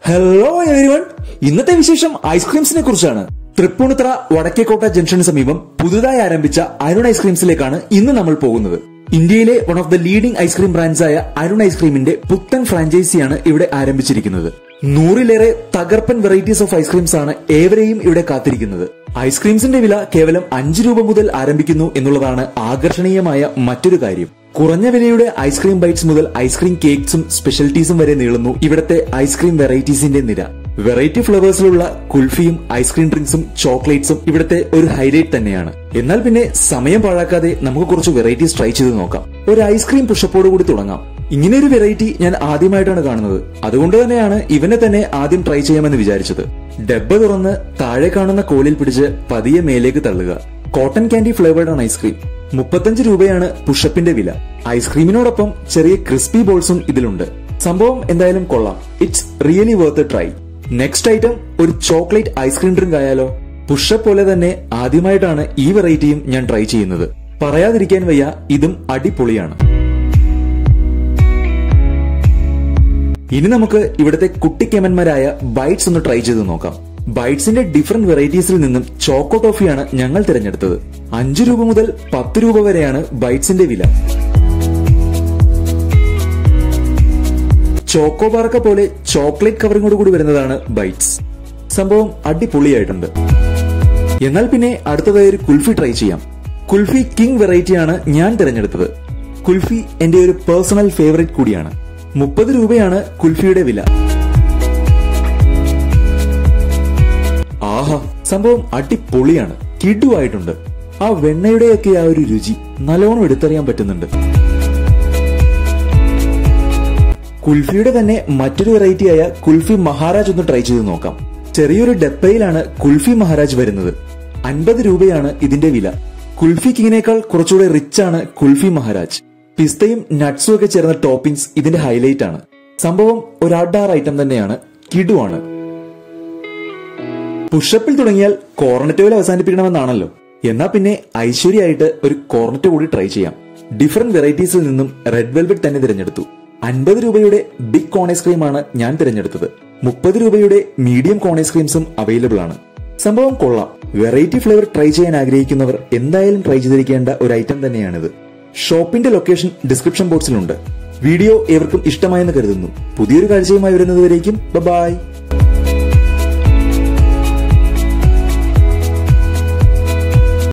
hello everyone ഇന്നത്തെ വിശേഷം ഐസ്ക്രീംസിനെ കുറിച്ചാണ് തൃപ്പൂണിത്തറ വടക്കേക്കോട്ട ജംഗ്ഷന് സമീപം പുതുതായി ആരംഭിച്ച അരുൺ ഐസ്ക്രീംസിലേക്കാണ് ഇന്ന് നമ്മൾ പോകുന്നത് ഇന്ത്യയിലെ one of the leading ice cream ബ്രാൻഡ്സായ അരുൺ ഐസ്ക്രീമിന്റെ പുത്തൻ ഫ്രാഞ്ചൈസിയാണ് ഇവിടെ ആരംഭിച്ചിരിക്കുന്നത് നൂറിലേറെ തകർപ്പൻ വെറൈറ്റീസ് ഓഫ് ഐസ്ക്രീംസ് ആണ് ഏവരെയും ഇവിടെ കാത്തിരിക്കുന്നത് ഐസ്ക്രീംസിന്റെ വില കേവലം അഞ്ച് രൂപ മുതൽ ആരംഭിക്കുന്നു എന്നുള്ളതാണ് ആകർഷണീയമായ മറ്റൊരു കാര്യം കുറഞ്ഞ വിലയുടെ ഐസ്ക്രീം ബൈറ്റ്സ് മുതൽ ഐസ്ക്രീം കേക്ക്സും സ്പെഷ്യൽറ്റീസും വരെ നീളുന്നു ഇവിടത്തെ ഐസ്ക്രീം വെറൈറ്റീസിന്റെ നിര വെറൈറ്റി ഫ്ലേവേഴ്സിലുള്ള കുൽഫിയും ഐസ്ക്രീം ഡ്രിങ്ക്സും ചോക്ലേറ്റ്സും ഇവിടുത്തെ ഒരു ഹൈലൈറ്റ് തന്നെയാണ് എന്നാൽ പിന്നെ സമയം പാഴാക്കാതെ നമുക്ക് കുറച്ച് വെറൈറ്റീസ് ട്രൈ ചെയ്ത് നോക്കാം ഒരു ഐസ്ക്രീം പുഷപ്പോട് കൂടി തുടങ്ങാം ഇങ്ങനെ ഒരു വെറൈറ്റി ഞാൻ ആദ്യമായിട്ടാണ് കാണുന്നത് അതുകൊണ്ട് തന്നെയാണ് ഇവനെ തന്നെ ആദ്യം ട്രൈ ചെയ്യാമെന്ന് വിചാരിച്ചത് ഡബ്ബ തുറന്ന് താഴെ കാണുന്ന കോലിൽ പിടിച്ച് പതിയെ മേലേക്ക് തള്ളുക കോട്ടൺ ക്യാൻഡി ഫ്ലേവേർഡ് ആണ് ഐസ്ക്രീം മുപ്പത്തഞ്ച് രൂപയാണ് പുഷപ്പിന്റെ വില ഐസ്ക്രീമിനോടൊപ്പം ചെറിയ ക്രിസ്പി ബോൾസും ഇതിലുണ്ട് സംഭവം എന്തായാലും കൊള്ളാം it's really worth try next item ഒരു ചോക്ലേറ്റ് ഐസ്ക്രീം ഡ്രിങ്ക് ആയാലോ പുഷപ്പ് പോലെ തന്നെ ആദ്യമായിട്ടാണ് ഈ വെറൈറ്റിയും ഞാൻ ട്രൈ ചെയ്യുന്നത് പറയാതിരിക്കാൻ വയ്യ ഇതും അടിപൊളിയാണ് ഇനി നമുക്ക് ഇവിടുത്തെ കുട്ടിക്കെമന്മാരായ ബൈറ്റ്സ് ഒന്ന് ട്രൈ ചെയ്ത് നോക്കാം ബൈറ്റ്സിന്റെ ഡിഫറെന്റ് വെറൈറ്റീസിൽ നിന്നും ചോക്കോ ടോഫിയാണ് ഞങ്ങൾ തിരഞ്ഞെടുത്തത് അഞ്ചു രൂപ മുതൽ പത്ത് രൂപ വരെയാണ് ബൈറ്റ്സിന്റെ വില ചോക്കോ ബാർക്ക പോലെ ചോക്ലേറ്റ് കവറിങ്ങോട് കൂടി വരുന്നതാണ് ബൈറ്റ്സ് സംഭവം അടിപൊളിയായിട്ടുണ്ട് എന്നാൽ പിന്നെ അടുത്തതായി ഒരു കുൽഫി ട്രൈ ചെയ്യാം കുൽഫി കിങ് വെറൈറ്റിയാണ് ഞാൻ തിരഞ്ഞെടുത്തത് കുൽഫി എന്റെ ഒരു പേഴ്സണൽ ഫേവറേറ്റ് കൂടിയാണ് മുപ്പത് രൂപയാണ് കുൽഫിയുടെ വില ആഹാ സംഭവം അടിപൊളിയാണ് കിടുവായിട്ടുണ്ട് ആ വെണ്ണയുടെയൊക്കെ ആ ഒരു രുചി നല്ലോണം എടുത്തറിയാൻ പറ്റുന്നുണ്ട് കുൽഫിയുടെ തന്നെ മറ്റൊരു വെറൈറ്റിയായ കുൽഫി മഹാരാജ് ഒന്ന് ട്രൈ ചെയ്ത് നോക്കാം ചെറിയൊരു ഡപ്പയിലാണ് കുൽഫി മഹാരാജ് വരുന്നത് അൻപത് രൂപയാണ് ഇതിന്റെ വില കുൽഫി കിങ്ങിനേക്കാൾ കുറച്ചുകൂടെ റിച്ച് ആണ് കുൽഫി മഹാരാജ് പിസ്തയും നട്ട്സും ഒക്കെ ചേർന്ന ടോപ്പിംഗ്സ് ഇതിന്റെ ഹൈലൈറ്റ് ആണ് സംഭവം ഒരു അഡാർ ഐറ്റം തന്നെയാണ് കിടുവാണ് പുഷപ്പിൽ തുടങ്ങിയാൽ കോർണറ്റോയിൽ അവസാനിപ്പിക്കണമെന്നാണല്ലോ എന്നാ പിന്നെ ഐശ്വര്യമായിട്ട് ഒരു കോർണറ്റ് കൂടി ട്രൈ ചെയ്യാം ഡിഫറെന്റ് വെറൈറ്റീസിൽ നിന്നും റെഡ് വെൽവെറ്റ് തന്നെ തിരഞ്ഞെടുത്തു അൻപത് രൂപയുടെ ബിഗ് കോൺ ഐസ്ക്രീം ആണ് ഞാൻ തിരഞ്ഞെടുത്തത് മുപ്പത് രൂപയുടെ മീഡിയം കോൺ ഐസ്ക്രീംസും അവൈലബിൾ ആണ് സംഭവം കൊള്ളാം വെറൈറ്റി ഫ്ലേവർ ട്രൈ ചെയ്യാൻ ആഗ്രഹിക്കുന്നവർ എന്തായാലും ട്രൈ ചെയ്തിരിക്കേണ്ട ഒരു ഐറ്റം തന്നെയാണിത് ഷോപ്പിന്റെ ലൊക്കേഷൻ ഡിസ്ക്രിപ്ഷൻ ബോക്സിലുണ്ട് വീഡിയോ ഏവർക്കും ഇഷ്ടമായെന്ന് കരുതുന്നു പുതിയൊരു കാഴ്ചയുമായി വരുന്നതുവരേക്കും ബൈ